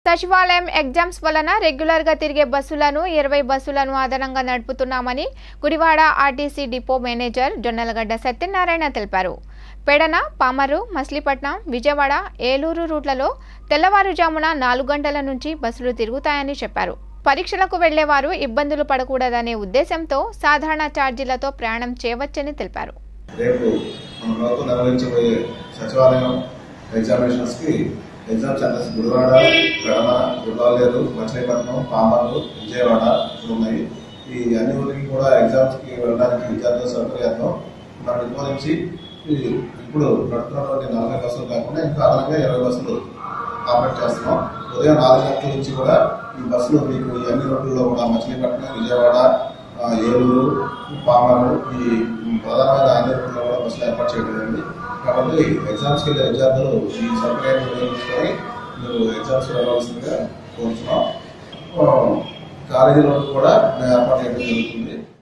సచివాలయం ఎగ్జామ్స్ వలన రెగ్యులర్ గా తిరిగే బస్సులను ఇరవై బస్సులను అదనంగా నడుపుతున్నామని Gudivada RTC depot manager Jonnalagadda Satyanarayana తెలిపారు పెడన పామరు మచిలీపట్నం విజయవాడ ఏలూరు రూట్లలో తెల్లవారుజామున నాలుగు గంటల నుంచి బస్సులు తిరుగుతాయని చెప్పారు పరీక్షలకు వెళ్లేవారు ఇబ్బందులు పడకూడదనే ఉద్దేశంతో సాధారణ ఛార్జీలతో ప్రయాణం చేయవచ్చని తెలిపారు రేపు మన ప్రభుత్వం నిర్వహించబోయే సచివాలయం ఎగ్జామినేషన్స్ కి ఎగ్జామ్ సెంటర్స్ గుడివాడ గడమ గుడ్వాలేరు మచిలీపట్నం పామర్లు విజయవాడ ఉన్నాయి ఈ అన్ని ఊరికి కూడా ఎగ్జామ్స్ కి వెళ్ళడానికి విద్యార్థుల సౌకర్యార్థం మన డిపో నుంచి ఈ ఇప్పుడు నడుపుతున్నటువంటి నలభై బస్సులు కాకుండా ఇంకా అదనంగా ఇరవై బస్సులు ఆపరేట్ చేస్తున్నాం ఉదయం నాలుగు గంటల నుంచి కూడా ఈ బస్సులు మీకు ఈ అన్ని రోడ్లలో కూడా మచిలీపట్నం విజయవాడ ఆ, ఏలూరు పామరు ఈ ప్రధానమైన అన్ని రోడ్లలో కూడా బస్సులు ఏర్పాటు చేయడం జరిగింది కాబట్టి ఎగ్జామ్స్కి వెళ్ళే విద్యార్థులు ఈ సౌకర్యాన్ని ఉపయోగించుకొని మీరు ఎగ్జామ్స్ వెళ్ళవలసిందిగా కోరుతున్నాం ఆ, కాలేజీలో కూడా మేము ఏర్పాటు చేయడం జరుగుతుంది